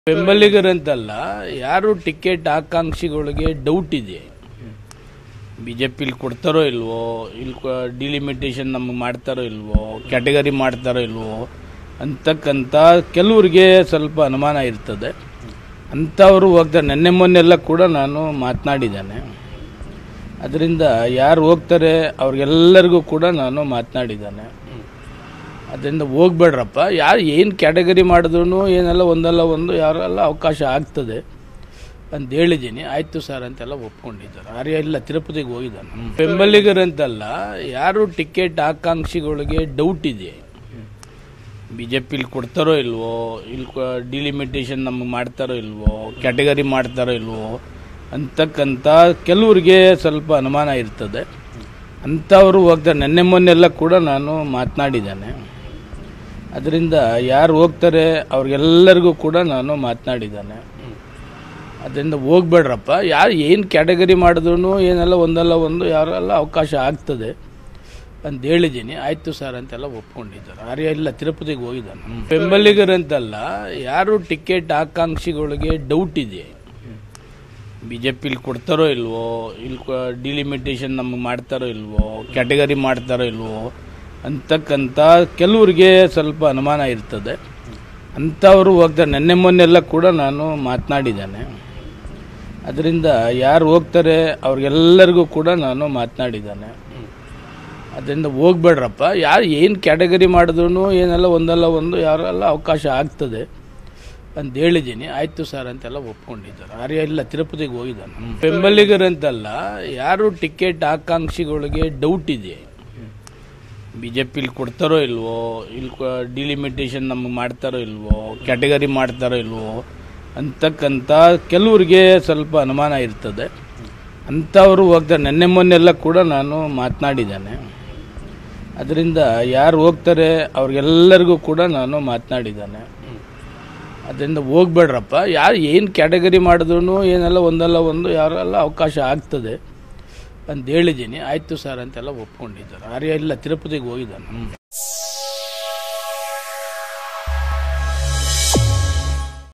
ಬೆಂಬಲಿಗರಂತಲ್ಲ ಯಾರು ಟಿಕೆಟ್ ಆಕಾಂಕ್ಷಿಗಳಿಗೆ ಡೌಟ್ ಇದೆ ಬಿ ಜೆ ಪಿಲಿ ಕೊಡ್ತಾರೋ ಇಲ್ವೋ ಇಲ್ಲಿ ಡಿಲಿಮಿಟೇಷನ್ ನಮಗೆ ಮಾಡ್ತಾರೋ ಇಲ್ವೋ ಕ್ಯಾಟಗರಿ ಮಾಡ್ತಾರೋ ಇಲ್ವೋ ಅಂತಕ್ಕಂಥ ಕೆಲವ್ರಿಗೆ ಸ್ವಲ್ಪ ಅನುಮಾನ ಇರ್ತದೆ ಅಂಥವರು ಹೋಗ್ತಾರೆ ನೆನ್ನೆ ಮೊನ್ನೆಲ್ಲ ಕೂಡ ನಾನು ಮಾತನಾಡಿದ್ದೇನೆ ಅದರಿಂದ ಯಾರು ಹೋಗ್ತಾರೆ ಅವ್ರಿಗೆಲ್ಲರಿಗೂ ಕೂಡ ನಾನು ಮಾತನಾಡಿದ್ದೇನೆ ಅದರಿಂದ ಹೋಗ್ಬೇಡ್ರಪ್ಪ ಯಾರು ಏನು ಕ್ಯಾಟಗರಿ ಮಾಡಿದ್ರು ಏನೆಲ್ಲ ಒಂದಲ್ಲ ಒಂದು ಯಾರೆಲ್ಲ ಅವಕಾಶ ಆಗ್ತದೆ ಅಂತ ಹೇಳಿದ್ದೀನಿ ಆಯ್ತು ಸರ್ ಅಂತೆಲ್ಲ ಒಪ್ಕೊಂಡಿದ್ದಾರೆ ಆರ್ಯ ಇಲ್ಲ ತಿರುಪತಿಗೆ ಹೋಗಿದ್ದಾನೆ ಬೆಂಬಲಿಗರಂತಲ್ಲ ಯಾರು ಟಿಕೆಟ್ ಆಕಾಂಕ್ಷಿಗಳಿಗೆ ಡೌಟ್ ಇದೆ ಬಿ ಜೆ ಪಿಲಿ ಕೊಡ್ತಾರೋ ಇಲ್ವೋ ಇಲ್ಲಿ ಡಿಲಿಮಿಟೇಷನ್ ನಮಗೆ ಮಾಡ್ತಾರೋ ಇಲ್ವೋ ಕ್ಯಾಟಗರಿ ಮಾಡ್ತಾರೋ ಇಲ್ವೋ ಅಂತಕ್ಕಂಥ ಕೆಲವ್ರಿಗೆ ಸ್ವಲ್ಪ ಅನುಮಾನ ಇರ್ತದೆ ಅಂಥವರು ಹೋಗ್ತಾರೆ ನೆನ್ನೆ ಮೊನ್ನೆಲ್ಲ ಕೂಡ ನಾನು ಮಾತನಾಡಿದ್ದೇನೆ ಅದರಿಂದ ಯಾರು ಹೋಗ್ತಾರೆ ಅವ್ರಿಗೆಲ್ಲರಿಗೂ ಕೂಡ ನಾನು ಮಾತನಾಡಿದ್ದೇನೆ ಅದರಿಂದ ಹೋಗ್ಬೇಡ್ರಪ್ಪ ಯಾರು ಏನು ಕ್ಯಾಟಗರಿ ಮಾಡಿದ್ರು ಏನೆಲ್ಲ ಒಂದಲ್ಲ ಒಂದು ಯಾರೆಲ್ಲ ಅವಕಾಶ ಆಗ್ತದೆ ಅಂತ ಹೇಳಿದ್ದೀನಿ ಆಯ್ತು ಸರ್ ಅಂತೆಲ್ಲ ಒಪ್ಕೊಂಡಿದ್ದಾರೆ ಆರ್ಯ ಇಲ್ಲ ತಿರುಪತಿಗೆ ಹೋಗಿದ್ದಾನೆ ಬೆಂಬಲಿಗರಂತಲ್ಲ ಯಾರು ಟಿಕೆಟ್ ಆಕಾಂಕ್ಷಿಗಳಿಗೆ ಡೌಟ್ ಇದೆ ಬಿ ಜೆ ಪಿಲಿ ಕೊಡ್ತಾರೋ ಇಲ್ವೋ ಇಲ್ಲಿ ಡಿಲಿಮಿಟೇಷನ್ ನಮಗೆ ಮಾಡ್ತಾರೋ ಇಲ್ವೋ ಕ್ಯಾಟಗರಿ ಮಾಡ್ತಾರೋ ಇಲ್ವೋ ಅಂತಕ್ಕಂಥ ಕೆಲವ್ರಿಗೆ ಸ್ವಲ್ಪ ಅನುಮಾನ ಇರ್ತದೆ ಅಂಥವರು ಹೋಗ್ತಾರೆ ನೆನ್ನೆ ಮೊನ್ನೆಲ್ಲ ಕೂಡ ನಾನು ಮಾತನಾಡಿದ್ದೇನೆ ಅದರಿಂದ ಯಾರು ಹೋಗ್ತಾರೆ ಅವ್ರಿಗೆಲ್ಲರಿಗೂ ಕೂಡ ನಾನು ಮಾತನಾಡಿದ್ದೇನೆ ಅದರಿಂದ ಹೋಗ್ಬೇಡ್ರಪ್ಪ ಯಾರು ಏನು ಕ್ಯಾಟಗರಿ ಮಾಡಿದ್ರು ಏನೆಲ್ಲ ಒಂದಲ್ಲ ಒಂದು ಯಾರೆಲ್ಲ ಅವಕಾಶ ಆಗ್ತದೆ ಅಂತ ಹೇಳಿದ್ದೀನಿ ಆಯ್ತು ಸರ್ ಅಂತೆಲ್ಲ ಒಪ್ಕೊಂಡಿದ್ದಾರೆ ಆರ್ಯ ಇಲ್ಲ ತಿರುಪತಿಗೆ ಹೋಗಿದ್ದಾನೆ ಬೆಂಬಲಿಗರಂತಲ್ಲ ಯಾರು ಟಿಕೆಟ್ ಆಕಾಂಕ್ಷಿಗಳಿಗೆ ಡೌಟ್ ಇದೆ ಬಿ ಜೆ ಪಿಲಿ ಕೊಡ್ತಾರೋ ಇಲ್ವೋ ಇಲ್ಲಿ ಡಿಲಿಮಿಟೇಷನ್ ನಮಗೆ ಮಾಡ್ತಾರೋ ಇಲ್ವೋ ಕ್ಯಾಟಗರಿ ಮಾಡ್ತಾರೋ ಇಲ್ವೋ ಅಂತಕ್ಕಂಥ ಕೆಲವ್ರಿಗೆ ಸ್ವಲ್ಪ ಅನುಮಾನ ಇರ್ತದೆ ಅಂಥವರು ಹೋಗ್ತಾರೆ ನೆನ್ನೆ ಮೊನ್ನೆಲ್ಲ ಕೂಡ ನಾನು ಮಾತನಾಡಿದ್ದೇನೆ ಅದರಿಂದ ಯಾರು ಹೋಗ್ತಾರೆ ಅವ್ರಿಗೆಲ್ಲರಿಗೂ ಕೂಡ ನಾನು ಮಾತನಾಡಿದ್ದೇನೆ ಅದರಿಂದ ಹೋಗ್ಬೇಡ್ರಪ್ಪ ಯಾರು ಏನು ಕ್ಯಾಟಗರಿ ಮಾಡಿದ್ರು ಏನೆಲ್ಲ ಒಂದಲ್ಲ ಒಂದು ಯಾರೆಲ್ಲ ಅವಕಾಶ ಆಗ್ತದೆ ಅಂತ ಹೇಳಿದ್ದೀನಿ ಆಯ್ತು ಸರ್ ಅಂತೆಲ್ಲ ಒಪ್ಕೊಂಡಿದ್ದಾರೆ ಆರ್ಯ ಇಲ್ಲ ತಿರುಪತಿಗೆ ಹೋಗಿದ್ದಾನೆ